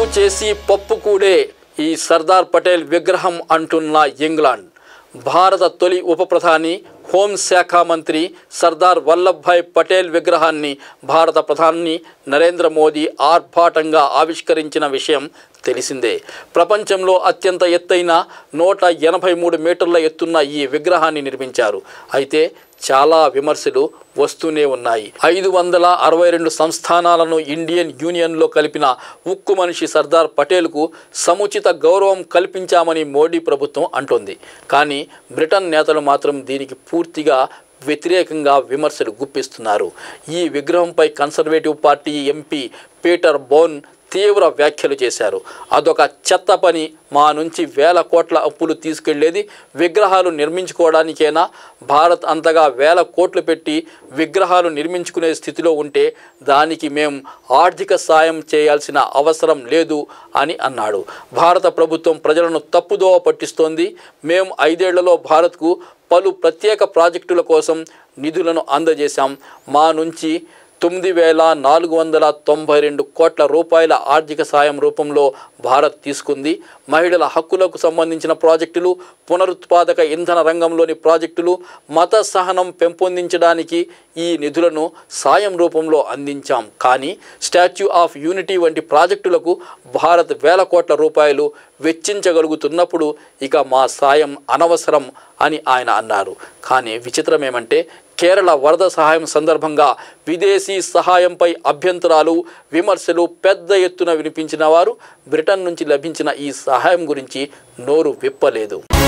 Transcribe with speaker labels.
Speaker 1: చేసి పప్పు కూడే ఈ సర్దార్ పటేల్ విగ్రహం అంటున్న ఇంగ్లాండ్ భారత తొలి ఉప ప్రధాని హోంశాఖ మంత్రి సర్దార్ వల్లభాయ్ పటేల్ విగ్రహాన్ని భారత ప్రధాని నరేంద్ర మోదీ ఆర్భాటంగా ఆవిష్కరించిన విషయం తెలిసిందే ప్రపంచంలో అత్యంత ఎత్తైన నూట ఎనభై మూడు మీటర్ల ఎత్తున్న ఈ విగ్రహాన్ని నిర్మించారు అయితే చాలా విమర్శలు వస్తూనే ఉన్నాయి ఐదు వందల అరవై రెండు సంస్థానాలను ఇండియన్ యూనియన్లో కలిపిన ఉక్కు మనిషి సర్దార్ పటేల్కు సముచిత గౌరవం కల్పించామని మోడీ ప్రభుత్వం అంటోంది కానీ బ్రిటన్ నేతలు మాత్రం దీనికి పూర్తిగా వ్యతిరేకంగా విమర్శలు గుప్పిస్తున్నారు ఈ విగ్రహంపై conservative party MP Peter Bone తీవ్ర వ్యాఖ్యలు చేశారు అదొక చెత్త పని మా నుంచి వేల కోట్ల అప్పులు తీసుకెళ్లేది విగ్రహాలు నిర్మించుకోవడానికేనా భారత్ అంతగా వేల కోట్లు పెట్టి విగ్రహాలు నిర్మించుకునే స్థితిలో ఉంటే దానికి మేం ఆర్థిక సాయం చేయాల్సిన అవసరం లేదు అని అన్నాడు భారత ప్రభుత్వం ప్రజలను తప్పుదోవ పట్టిస్తోంది మేం ఐదేళ్లలో భారత్కు పలు ప్రత్యేక ప్రాజెక్టుల కోసం నిధులను అందజేశాం మా నుంచి తొమ్మిది వేల నాలుగు వందల తొంభై రెండు కోట్ల రూపాయల ఆర్థిక సాయం రూపంలో భారత్ తీసుకుంది మహిళల హక్కులకు సంబంధించిన ప్రాజెక్టులు పునరుత్పాదక ఇంధన రంగంలోని ప్రాజెక్టులు మత సహనం పెంపొందించడానికి ఈ నిధులను సాయం రూపంలో అందించాం కానీ స్టాచ్యూ ఆఫ్ యూనిటీ వంటి ప్రాజెక్టులకు భారత్ వేల కోట్ల రూపాయలు వెచ్చించగలుగుతున్నప్పుడు ఇక మా సాయం అనవసరం అని ఆయన అన్నారు కానీ విచిత్రం ఏమంటే కేరళ వరద సహాయం సందర్భంగా విదేశీ సహాయంపై అభ్యంతరాలు విమర్శలు పెద్ద ఎత్తున వినిపించిన వారు బ్రిటన్ నుంచి లభించిన ఈ సహాయం గురించి నోరు విప్పలేదు